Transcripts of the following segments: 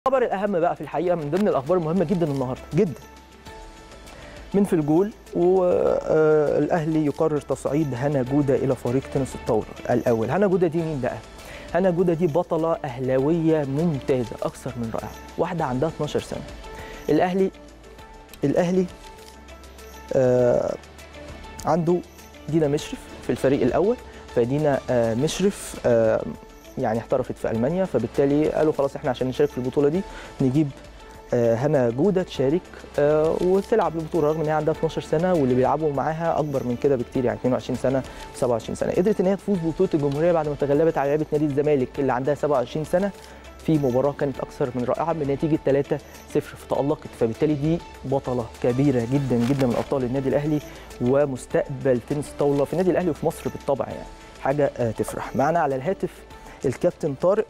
الخبر الاهم بقى في الحقيقه من ضمن الاخبار المهمه جدا النهارده جدا من في الجول والاهلي يقرر تصعيد هنا جوده الى فريق تنس الطاوله الاول هنا جوده دي مين بقى هنا جوده دي بطله اهلاويه ممتازه اكثر من رائعه واحده عندها 12 سنه الاهلي الاهلي آه عنده دينا مشرف في الفريق الاول فدينا آه مشرف آه يعني احترفت في المانيا فبالتالي قالوا خلاص احنا عشان نشارك في البطوله دي نجيب آه هنا جوده تشارك آه وتلعب البطوله رغم ان هي عندها 12 سنه واللي بيلعبوا معاها اكبر من كده بكتير يعني 22 سنه و27 سنه قدرت ان هي تفوز ببطوله الجمهوريه بعد ما تغلبت على لعيبه نادي الزمالك اللي عندها 27 سنه في مباراه كانت اكثر من رائعه بنتيجه 3 0 فتالقت فبالتالي دي بطله كبيره جدا جدا من ابطال النادي الاهلي ومستقبل تنس الطاوله في النادي الاهلي وفي مصر بالطبع يعني حاجه آه تفرح معنا على الهاتف الكابتن طارق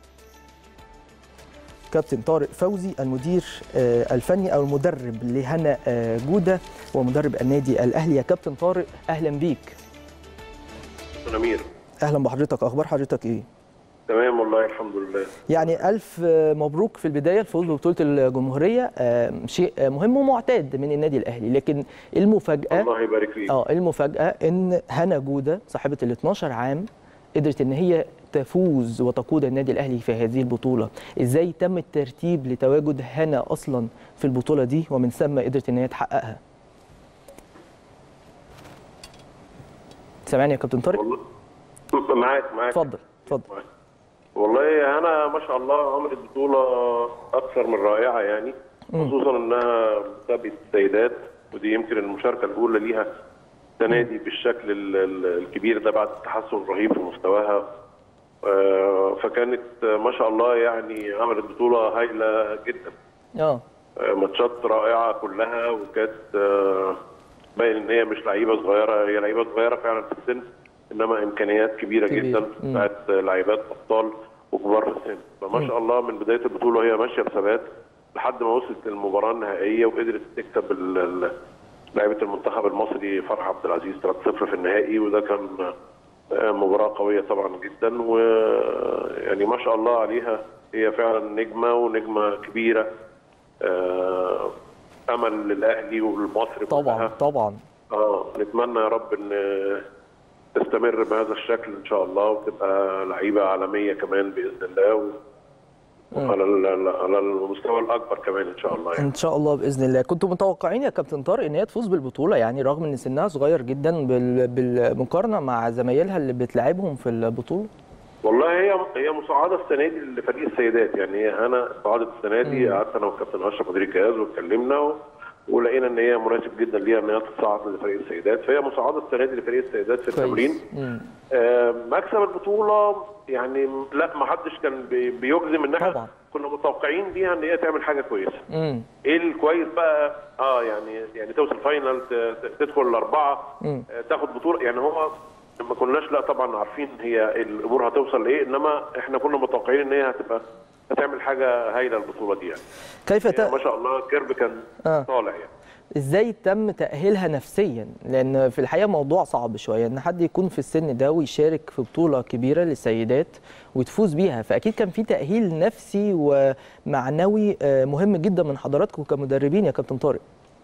كابتن طارق فوزي المدير الفني او المدرب لهنا جوده ومدرب النادي الاهلي يا كابتن طارق اهلا بيك امير اهلا بحضرتك اخبار حضرتك ايه تمام والله الحمد لله يعني الف مبروك في البدايه الفوز ببطوله الجمهوريه شيء مهم ومعتاد من النادي الاهلي لكن المفاجاه الله يبارك فيك اه المفاجاه ان هنا جوده صاحبه ال 12 عام قدرت ان هي تفوز وتقود النادي الاهلي في هذه البطوله ازاي تم الترتيب لتواجد هنا اصلا في البطوله دي ومن ثم قدرت ان هي تحققها سامعني يا كابتن طارق والله معاك معاك اتفضل اتفضل والله انا ما شاء الله عملت بطوله اكثر من رائعه يعني خصوصا انها مسابقه السيدات ودي يمكن المشاركه الاولى ليها السنه دي بالشكل الكبير ده بعد التحسن الرهيب في مستواها فكانت ما شاء الله يعني عملت بطوله هايله جدا اه ماتشات رائعه كلها وكانت باين ان هي مش لعيبه صغيره هي لعيبه صغيره فعلا في السن انما امكانيات كبيره كبير. جدا بتاعت لعيبات ابطال وكبار في السن فما شاء الله من بدايه البطوله هي ماشيه بثبات لحد ما وصلت للمباراه النهائيه وقدرت تكسب لعيبه المنتخب المصري فرح عبد العزيز 3-0 في النهائي وده كان مباراه قويه طبعا جدا ويعني ما شاء الله عليها هي فعلا نجمه ونجمه كبيره امل للاهلي ولمصر طبعا كلها. طبعا اه نتمنى يا رب ان تستمر بهذا الشكل ان شاء الله وتبقى لعيبه عالميه كمان باذن الله و... على على المستوى الاكبر كمان ان شاء الله يعني. ان شاء الله باذن الله كنتوا متوقعين يا كابتن طارق ان هي تفوز بالبطوله يعني رغم ان سنها صغير جدا بال... بالمقارنه مع زمايلها اللي بتلعبهم في البطوله والله هي هي مساعده السنه دي لفريق السيدات يعني هي انا صعدت السنه دي قعدت انا والكابتن اشرف مدير الجهاز واتكلمنا و... ولقينا ان هي مناسب جدا ليها ان هي تصعد لفريق السيدات فهي مساعده السنه دي لفريق السيدات في التمرين آه مكسب البطوله يعني لا ما حدش كان بي بيجزم ان احنا طبعا. كنا متوقعين بيها ان هي تعمل حاجه كويسه مم. ايه الكويس بقى اه يعني يعني توصل فاينل تدخل الاربعه آه تاخد بطوله يعني هو ما كناش لا طبعا عارفين هي الامور هتوصل لايه انما احنا كنا متوقعين ان هي هتبقى هتعمل حاجه هايله البطوله دي يعني كيف ت... ما شاء الله الكيرف كان آه. طالع يعني ازاي تم تاهيلها نفسيا لان في الحقيقه موضوع صعب شويه ان حد يكون في السن ده ويشارك في بطوله كبيره للسيدات وتفوز بيها فاكيد كان في تاهيل نفسي ومعنوي مهم جدا من حضراتكم كمدربين يا كابتن طارق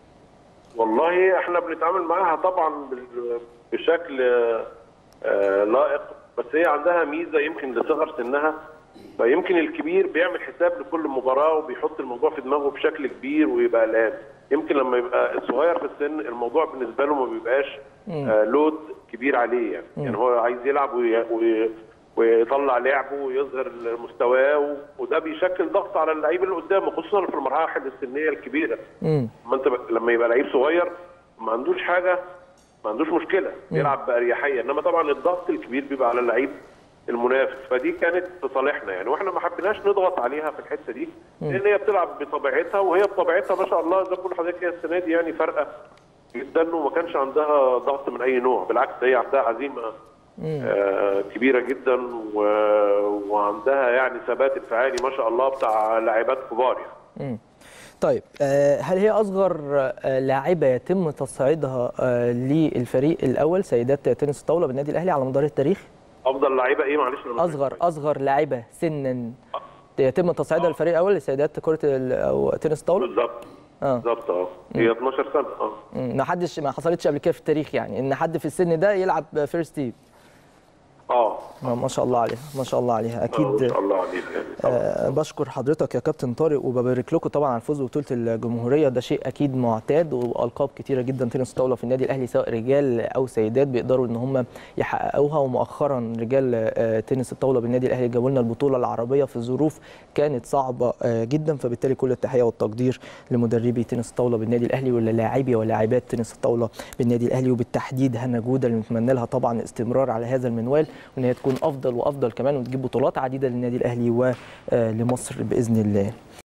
والله احنا بنتعامل معاها طبعا بشكل لائق بس هي عندها ميزه يمكن لصغر سنها فيمكن الكبير بيعمل حساب لكل مباراه وبيحط الموضوع في دماغه بشكل كبير ويبقى قلقان يمكن لما يبقى الصغير في السن الموضوع بالنسبه له ما بيبقاش آه لود كبير عليه يعني, يعني هو عايز يلعب وي... وي... ويطلع لعبه ويظهر مستواه وده بيشكل ضغط على اللعيب اللي قدامه خصوصا في المراحل السنيه الكبيره ما انت ب... لما يبقى لعيب صغير ما عندوش حاجه ما عندوش مشكله يلعب باريحيه انما طبعا الضغط الكبير بيبقى على اللعيب المنافس فدي كانت في صالحنا يعني واحنا ما حبيناش نضغط عليها في الحته دي لان هي بتلعب بطبيعتها وهي بطبيعتها ما شاء الله زي ما بقول لحضرتك هي السنه دي يعني فارقه جدا وما كانش عندها ضغط من اي نوع بالعكس هي عندها عزيمه آه كبيره جدا و... وعندها يعني ثبات انفعالي ما شاء الله بتاع لاعبات كبار يعني مم. طيب هل هي اصغر لاعبه يتم تصعيدها للفريق الاول سيدات تنس الطاوله بالنادي الاهلي على مدار التاريخ؟ افضل لعيبه ايه معلش اصغر اصغر لاعبه سنا يتم تصعيدها للفريق الاول لسيدات كره ال- او تنس الطاوله بالظبط اه بالظبط اه هي 12 سنه اه مم. ما حدش ما حصلتش قبل كده في التاريخ يعني ان حد في السن ده يلعب فيرست تيم اه ما شاء الله عليها ما شاء الله عليها آه، اكيد ما شاء الله عليك يعني طبعا آه، بشكر حضرتك يا كابتن طارق وببارك لكم طبعا على الفوز ببطوله الجمهوريه ده شيء اكيد معتاد والقاب كتيره جدا تنس طاوله في النادي الاهلي سواء رجال او سيدات بيقدروا ان هم يحققوها ومؤخرا رجال آه، تنس الطاوله بالنادي الاهلي جابوا لنا البطوله العربيه في ظروف كانت صعبه آه، جدا فبالتالي كل التحيه والتقدير لمدربي تنس الطاوله بالنادي الاهلي وللاعبي ولاعبات تنس الطاوله بالنادي الاهلي وبالتحديد هنا جوده اللي نتمنى لها طبعا الاستمرار على هذا المنوال وان هي تكون افضل وافضل كمان وتجيب بطولات عديده للنادي الاهلي ولمصر باذن الله